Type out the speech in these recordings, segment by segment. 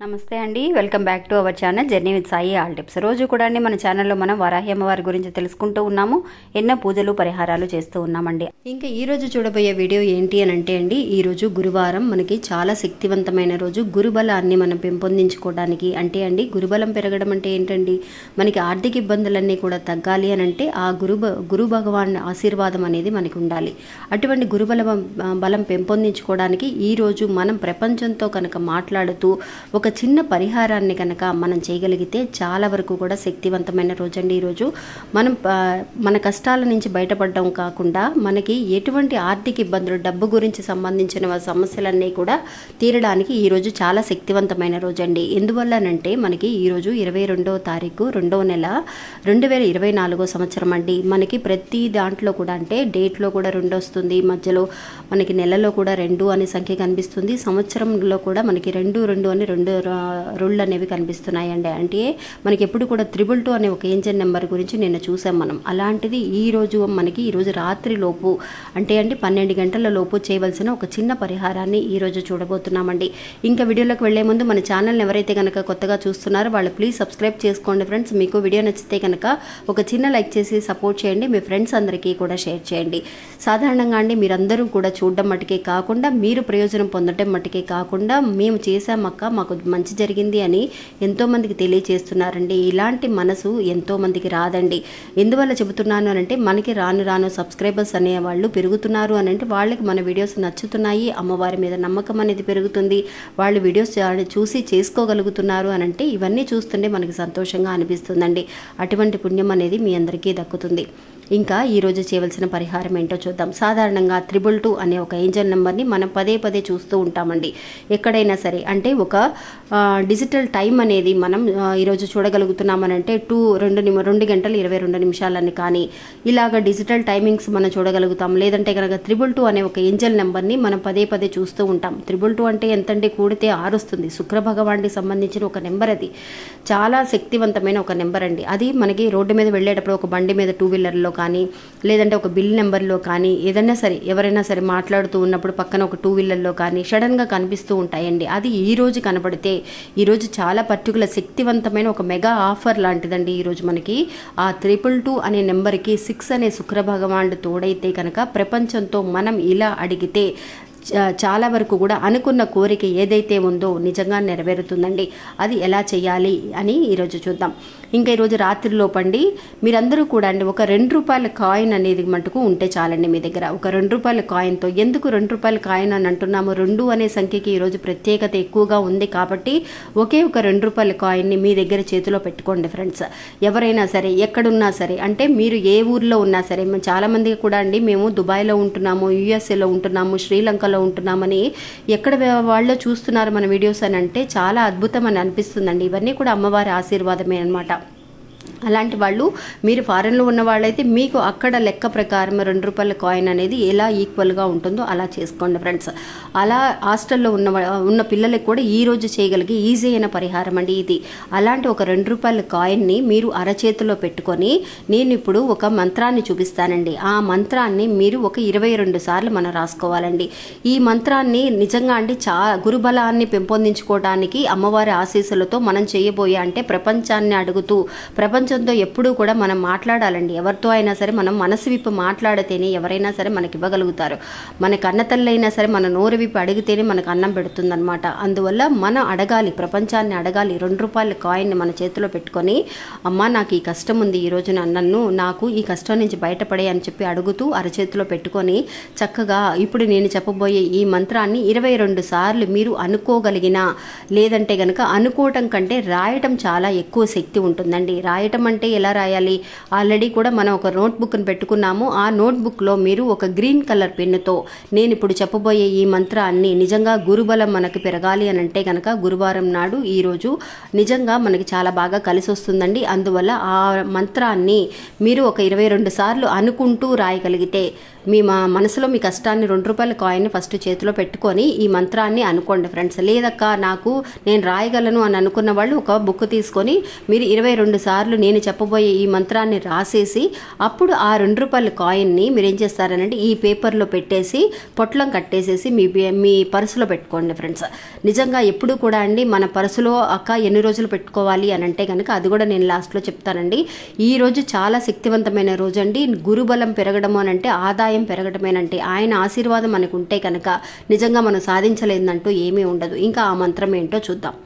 నమస్తే అండి welcome back to our channel journey with Sai all tips రోజు కూడా అండి మన ఛానల్లో మనం వరాహి అమ్మవారి గురించి తెలుసుకుంటూ ఉన్నాము ఎన్నో పూజలు పరిహారాలు చేస్తూ ఉన్నామండి ఇంకా ఈ రోజు చూడబోయే వీడియో ఏంటి అని అంటే అండి ఈ రోజు గురువారం మనకి చాలా శక్తివంతమైన రోజు గురుబలాన్ని మనం పెంపొందించుకోవడానికి అంటే అండి గురుబలం పెరగడం అంటే ఏంటండి మనకి ఆర్థిక ఇబ్బందులన్నీ కూడా తగ్గాలి అని అంటే ఆ గురు గురు భగవాన్ ఆశీర్వాదం అనేది మనకి ఉండాలి అటువంటి గురుబల బలం పెంపొందించుకోవడానికి ఈ రోజు మనం ప్రపంచంతో కనుక మాట్లాడుతూ ఒక చిన్న పరిహారాన్ని కనుక మనం చేయగలిగితే చాలా వరకు కూడా శక్తివంతమైన రోజు అండి ఈరోజు మనం ఆ, మన కష్టాల నుంచి బయటపడడం కాకుండా మనకి ఎటువంటి ఆర్థిక ఇబ్బందులు డబ్బు గురించి సంబంధించిన సమస్యలన్నీ కూడా తీరడానికి ఈరోజు చాలా శక్తివంతమైన రోజు అండి ఎందువల్లనంటే మనకి ఈరోజు ఇరవై రెండవ తారీఖు రెండవ నెల రెండు వేల ఇరవై నాలుగో సంవత్సరం అండి మనకి ప్రతి దాంట్లో కూడా అంటే డేట్లో కూడా రెండు వస్తుంది మధ్యలో మనకి నెలలో కూడా రెండు అనే సంఖ్య కనిపిస్తుంది సంవత్సరంలో కూడా మనకి రెండు రెండు అని రెండు రుళ్ళు అనేవి కనిపిస్తున్నాయండి అంటే మనకి ఎప్పుడు కూడా త్రిబుల్ టూ అనే ఒక ఏంజన్ నెంబర్ గురించి నిన్న చూసాం మనం అలాంటిది ఈ రోజు మనకి ఈ రోజు రాత్రి లోపు అంటే అంటే పన్నెండు గంటల లోపు చేయవలసిన ఒక చిన్న పరిహారాన్ని ఈ రోజు చూడబోతున్నామండి ఇంకా వీడియోలోకి వెళ్లే ముందు మన ఛానల్ని ఎవరైతే కనుక కొత్తగా చూస్తున్నారో వాళ్ళు ప్లీజ్ సబ్స్క్రైబ్ చేసుకోండి ఫ్రెండ్స్ మీకు వీడియో నచ్చితే కనుక ఒక చిన్న లైక్ చేసి సపోర్ట్ చేయండి మీ ఫ్రెండ్స్ అందరికీ కూడా షేర్ చేయండి సాధారణంగా అండి మీరందరూ కూడా చూడడం మటుకే కాకుండా మీరు ప్రయోజనం పొందడం మటుకే కాకుండా మేము చేసామక్క మాకు మంచి జరిగింది అని ఎంతోమందికి తెలియచేస్తున్నారండి ఇలాంటి మనసు ఎంతోమందికి రాదండి ఎందువల్ల చెబుతున్నాను అని అంటే మనకి రాను రాను సబ్స్క్రైబర్స్ అనేవాళ్ళు పెరుగుతున్నారు అని అంటే వాళ్ళకి మన వీడియోస్ నచ్చుతున్నాయి అమ్మవారి మీద నమ్మకం అనేది పెరుగుతుంది వాళ్ళు వీడియోస్ చా- చూసి చేసుకోగలుగుతున్నారు అని అంటే ఇవన్నీ చూస్తుంటే మనకి సంతోషంగా అనిపిస్తుందండి అటువంటి పుణ్యం అనేది మీ అందరికీ దక్కుతుంది ఇంకా ఈరోజు చేయవలసిన పరిహారం ఏంటో చూద్దాం సాధారణంగా త్రిబుల్ టూ అనే ఒక ఏంజల్ నెంబర్ని మనం పదే పదే చూస్తూ ఉంటామండి ఎక్కడైనా సరే అంటే ఒక ఆ, డిజిటల్ టైం అనేది మనం ఆ, ఈరోజు చూడగలుగుతున్నామనంటే టూ రెండు నిమి రెండు గంటలు ఇరవై రెండు నిమిషాలని కానీ ఇలాగ డిజిటల్ టైమింగ్స్ మనం చూడగలుగుతాం లేదంటే కనుక త్రిబుల్ టూ అనే ఒక ఏంజల్ నెంబర్ని మనం పదే పదే చూస్తూ ఉంటాం త్రిబుల్ టూ అంటే ఎంతంటే కూడితే ఆరు వస్తుంది శుక్ర భగవానికి సంబంధించిన ఒక నెంబర్ అది చాలా శక్తివంతమైన ఒక నెంబర్ అండి అది మనకి రోడ్డు మీద వెళ్ళేటప్పుడు ఒక బండి మీద టూ వీలర్లో కానీ లేదంటే ఒక బిల్ నెంబర్లో కానీ ఏదైనా సరే ఎవరైనా సరే మాట్లాడుతూ ఉన్నప్పుడు పక్కన ఒక టూ వీలర్లో కానీ సడన్గా కనిపిస్తూ ఉంటాయండి అది ఈ రోజు కనబడితే ఈరోజు చాలా పర్టికులర్ శక్తివంతమైన ఒక మెగా ఆఫర్ లాంటిదండి ఈరోజు మనకి ఆ త్రిపుల్ టూ అనే నెంబర్కి సిక్స్ అనే శుక్ర భగవానుడు తోడైతే కనుక ప్రపంచంతో మనం ఇలా అడిగితే చా- చాలా వరకు కూడా అనుకున్న కోరిక ఏదైతే ఉందో నిజంగా నెరవేరుతుందండి అది ఎలా చేయాలి అని ఈరోజు చూద్దాం ఇంకా ఈరోజు రాత్రిలోపండి మీరందరూ కూడా అండి ఒక రెండు రూపాయల కాయిన్ అనేది మటుకు ఉంటే చాలండి మీ దగ్గర ఒక రెండు రూపాయల కాయిన్తో ఎందుకు రెండు రూపాయల కాయిన్ అని అంటున్నాము రెండు అనే సంఖ్యకి ఈరోజు ప్రత్యేకత ఎక్కువగా ఉంది కాబట్టి ఒకే ఒక రెండు రూపాయల కాయిన్ని మీ దగ్గర చేతిలో పెట్టుకోండి ఫ్రెండ్స్ ఎవరైనా సరే ఎక్కడున్నా సరే అంటే మీరు ఏ ఊర్లో ఉన్నా సరే మేము చాలామంది కూడా అండి మేము దుబాయ్లో ఉంటున్నాము యుఎస్ఏలో ఉంటున్నాము శ్రీలంకలో ఉంటున్నామని ఎక్కడ వే- వాళ్ళు చూస్తున్నారు మన వీడియోస్ అని అంటే చాలా అద్భుతం అని అనిపిస్తుందండి ఇవన్నీ కూడా అమ్మవారి ఆశీర్వాదమే అన్నమాట అలాంటి వాళ్ళు మీరు ఫారెన్లో ఉన్న వాళ్ళైతే మీకు అక్కడ లెక్క ప్రకారం రెండు రూపాయల కాయిన్ అనేది ఎలా ఈక్వల్గా ఉంటుందో అలా చేసుకోండి ఫ్రెండ్స్ అలా హాస్టల్లో ఉన్న వా- ఉన్న పిల్లలకు కూడా ఈ రోజు చేయగలిగే ఈజీ అయిన పరిహారం అండి ఇది అలాంటి ఒక రెండు రూపాయల కాయిన్ని మీరు అరచేతిలో పెట్టుకొని నేను ఇప్పుడు ఒక మంత్రాన్ని చూపిస్తానండి ఆ మంత్రాన్ని మీరు ఒక ఇరవై రెండు సార్లు మనం రాసుకోవాలండి ఈ మంత్రాన్ని నిజంగా అండి చా గురుబలాన్ని పెంపొందించుకోవడానికి అమ్మవారి ఆశీస్సులతో మనం చేయబోయే అంటే ప్రపంచాన్ని అడుగుతూ ప్రపంచంతో ఎప్పుడూ కూడా మనం మాట్లాడాలండి ఎవరితో అయినా సరే మనం మనసు విప్పి మాట్లాడితేనే ఎవరైనా సరే మనకి ఇవ్వగలుగుతారు మనకి అన్న తల్లి అయినా సరే మన నోరు విప్పి అడిగితేనే మనకు అన్నం పెడుతుందన్నమాట అందువల్ల మనం అడగాలి ప్రపంచాన్ని అడగాలి రెండు రూపాయల కాయిన్ని మన చేతిలో పెట్టుకొని అమ్మ నాకు ఈ కష్టం ఉంది ఈ రోజున నన్ను నాకు ఈ కష్టం నుంచి బయటపడే అని చెప్పి అడుగుతూ అరచేతిలో పెట్టుకొని చక్కగా ఇప్పుడు నేను చెప్పబోయే ఈ మంత్రాన్ని ఇరవై రెండు సార్లు మీరు అనుకోగలిగిన లేదంటే గనక అనుకోవటం కంటే రాయటం చాలా ఎక్కువ శక్తి ఉంటుందండి రాయటం అంటే ఎలా రాయాలి ఆల్రెడీ కూడా మనం ఒక నోట్బుక్ని పెట్టుకున్నాము ఆ నోట్బుక్లో మీరు ఒక గ్రీన్ కలర్ పెన్నుతో నేను ఇప్పుడు చెప్పబోయే ఈ మంత్రాన్ని నిజంగా గురుబలం మనకి పెరగాలి అని అంటే కనుక గురువారం నాడు ఈరోజు నిజంగా మనకి చాలా బాగా కలిసి వస్తుందండి అందువల్ల ఆ మంత్రాన్ని మీరు ఒక ఇరవై రెండు సార్లు అనుకుంటూ రాయగలిగితే మీ మా మనసులో మీ కష్టాన్ని రెండు రూపాయల కాయిన్ ఫస్ట్ చేతిలో పెట్టుకొని ఈ మంత్రాన్ని అనుకోండి ఫ్రెండ్స్ లేదక్క నాకు నేను రాయగలను అని అనుకున్న వాళ్ళు ఒక బుక్ తీసుకొని మీరు ఇరవై రెండు సార్లు నేను చెప్పబోయే ఈ మంత్రాన్ని రాసేసి అప్పుడు ఆ రెండు రూపాయల కాయిన్ని మీరు ఏం చేస్తారనంటే ఈ పేపర్లో పెట్టేసి పొట్లం కట్టేసేసి మీ బే- మీ పర్సులో పెట్టుకోండి ఫ్రెండ్స్ నిజంగా ఎప్పుడు కూడా అండి మన పర్సులో అక్క ఎన్ని రోజులు పెట్టుకోవాలి అని అంటే కనుక అది కూడా నేను లాస్ట్లో చెప్తానండి ఈ రోజు చాలా శక్తివంతమైన రోజు అండి గురుబలం పెరగడం అని అంటే ఆదాయం పెరగడమేనంటే ఆయన ఆశీర్వాదం మనకు ఉంటే కనుక నిజంగా మనం సాధించలేదంటూ ఏమీ ఉండదు ఇంకా ఆ మంత్రం ఏంటో చూద్దాం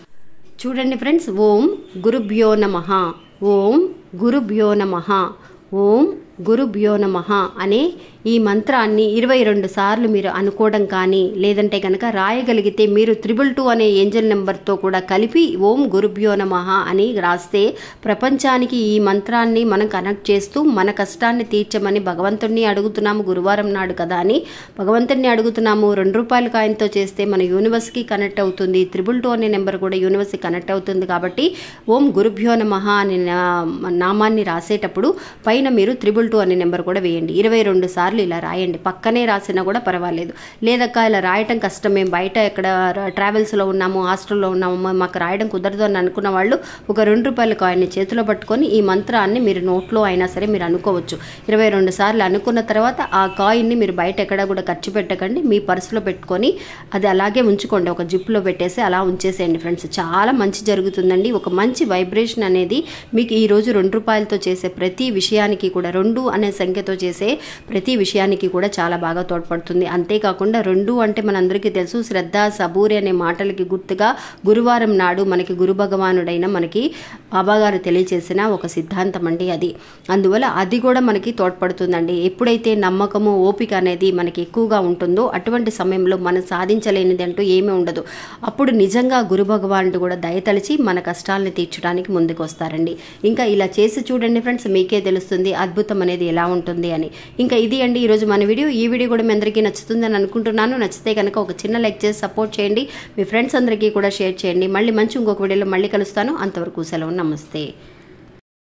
చూడండి ఫ్రెండ్స్ ఓం గురుభ్యో నమ ఓం గురుభ్యో నమ ఓం గురుభ్యో నమ అనే ఈ మంత్రాన్ని ఇరవై రెండు సార్లు మీరు అనుకోవడం కానీ లేదంటే కనుక రాయగలిగితే మీరు త్రిబుల్ టూ అనే ఏంజల్ నెంబర్తో కూడా కలిపి ఓం గురుభ్యో నమ అని రాస్తే ప్రపంచానికి ఈ మంత్రాన్ని మనం కనెక్ట్ చేస్తూ మన కష్టాన్ని తీర్చమని భగవంతుడిని అడుగుతున్నాము గురువారం నాడు కదా అని భగవంతుడిని అడుగుతున్నాము రెండు రూపాయల కాయంతో చేస్తే మన యూనివర్స్కి కనెక్ట్ అవుతుంది త్రిబుల్ టూ అనే నెంబర్ కూడా యూనివర్స్కి కనెక్ట్ అవుతుంది కాబట్టి ఓం గురుభ్యో నమ అనే నా- నామాన్ని రాసేటప్పుడు పైన మీరు త్రిబుల్ టూ అనే నెంబర్ కూడా వేయండి ఇరవై రెండు సార్లు ఇలా రాయండి పక్కనే రాసినా కూడా పర్వాలేదు లేదక్క ఇలా రాయటం కష్టం మేము బయట ఎక్కడ ట్రావెల్స్లో ఉన్నాము హాస్టల్లో ఉన్నాము మా- మాకు రాయడం కుదరదు అని అనుకున్న వాళ్ళు ఒక రెండు రూపాయల కాయిన్ని చేతిలో పట్టుకొని ఈ మంత్రాన్ని మీరు నోట్లో అయినా సరే మీరు అనుకోవచ్చు ఇరవై రెండు సార్లు అనుకున్న తర్వాత ఆ కాయిన్ని మీరు బయట ఎక్కడ కూడా ఖర్చు పెట్టకండి మీ పర్సులో పెట్టుకొని అది అలాగే ఉంచుకోండి ఒక జిప్లో పెట్టేసి అలా ఉంచేసేయండి ఫ్రెండ్స్ చాలా మంచి జరుగుతుందండి ఒక మంచి వైబ్రేషన్ అనేది మీకు ఈ రోజు రెండు రూపాయలతో చేసే ప్రతి విషయానికి కూడా రెండు అనే సంఖ్యతో చేసే ప్రతి విషయానికి కూడా చాలా బాగా తోడ్పడుతుంది అంతేకాకుండా రెండు అంటే మనందరికీ తెలుసు శ్రద్ధ సబూరి అనే మాటలకి గుర్తుగా గురువారం నాడు మనకి గురు భగవానుడైన మనకి బాబాగారు తెలియచేసిన ఒక సిద్ధాంతం అండి అది అందువల్ల అది కూడా మనకి తోడ్పడుతుందండి ఎప్పుడైతే నమ్మకము ఓపిక అనేది మనకి ఎక్కువగా ఉంటుందో అటువంటి సమయంలో మనం సాధించలేనిది అంటూ ఏమీ ఉండదు అప్పుడు నిజంగా గురు భగవానుడు కూడా దయతలిచి మన కష్టాలను తీర్చడానికి ముందుకు వస్తారండి ఇంకా ఇలా చేసి చూడండి ఫ్రెండ్స్ మీకే తెలుస్తుంది అద్భుతం అనేది ఎలా ఉంటుంది అని ఇంకా ఇది అండి ఈరోజు మన వీడియో ఈ వీడియో కూడా మీ అందరికీ నచ్చుతుందని అనుకుంటున్నాను నచ్చితే కనుక ఒక చిన్న లైక్ చేసి సపోర్ట్ చేయండి మీ ఫ్రెండ్స్ అందరికీ కూడా షేర్ చేయండి మళ్ళీ మంచి ఇంకొక వీడియోలో మళ్ళీ కలుస్తాను అంతవరకు సెలవు నమస్తే